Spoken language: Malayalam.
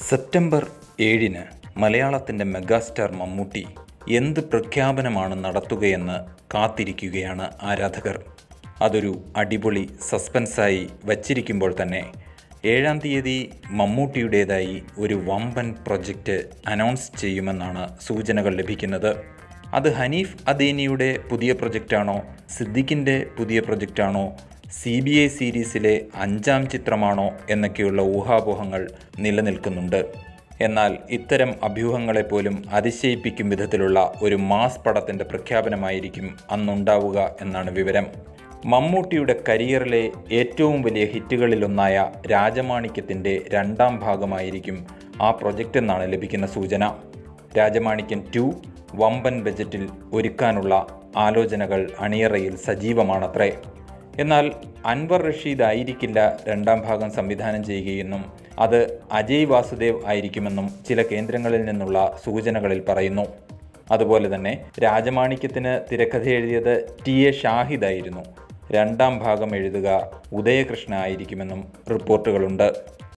സെപ്റ്റംബർ ഏഴിന് മലയാളത്തിൻ്റെ മെഗാസ്റ്റാർ മമ്മൂട്ടി എന്ത് പ്രഖ്യാപനമാണ് നടത്തുകയെന്ന് കാത്തിരിക്കുകയാണ് ആരാധകർ അതൊരു അടിപൊളി സസ്പെൻസായി വച്ചിരിക്കുമ്പോൾ തന്നെ ഏഴാം തീയതി മമ്മൂട്ടിയുടേതായി ഒരു വമ്പൻ പ്രൊജക്റ്റ് അനൗൺസ് ചെയ്യുമെന്നാണ് സൂചനകൾ ലഭിക്കുന്നത് അത് ഹനീഫ് അദീനിയുടെ പുതിയ പ്രൊജക്റ്റാണോ സിദ്ദിഖിൻ്റെ പുതിയ പ്രൊജക്റ്റാണോ സി ബി ഐ സീരീസിലെ അഞ്ചാം ചിത്രമാണോ എന്നൊക്കെയുള്ള ഊഹാപോഹങ്ങൾ നിലനിൽക്കുന്നുണ്ട് എന്നാൽ ഇത്തരം അഭ്യൂഹങ്ങളെപ്പോലും അതിശയിപ്പിക്കും വിധത്തിലുള്ള ഒരു മാസ് പടത്തിൻ്റെ പ്രഖ്യാപനമായിരിക്കും അന്നുണ്ടാവുക എന്നാണ് വിവരം മമ്മൂട്ടിയുടെ കരിയറിലെ ഏറ്റവും വലിയ ഹിറ്റുകളിലൊന്നായ രാജമാണിക്യത്തിൻ്റെ രണ്ടാം ഭാഗമായിരിക്കും ആ പ്രൊജക്റ്റ് എന്നാണ് ലഭിക്കുന്ന സൂചന രാജമാണിക്യം ടു വമ്പൻ ബജറ്റിൽ ഒരുക്കാനുള്ള ആലോചനകൾ അണിയറയിൽ സജീവമാണത്രേ എന്നാൽ അൻവർ റഷീദ് ആയിരിക്കില്ല രണ്ടാം ഭാഗം സംവിധാനം ചെയ്യുകയെന്നും അത് അജയ് വാസുദേവ് ആയിരിക്കുമെന്നും ചില കേന്ദ്രങ്ങളിൽ നിന്നുള്ള സൂചനകളിൽ പറയുന്നു അതുപോലെ തന്നെ രാജമാണിക്യത്തിന് തിരക്കഥ എഴുതിയത് ടി എ ഷാഹിദായിരുന്നു രണ്ടാം ഭാഗം എഴുതുക ഉദയകൃഷ്ണ ആയിരിക്കുമെന്നും റിപ്പോർട്ടുകളുണ്ട്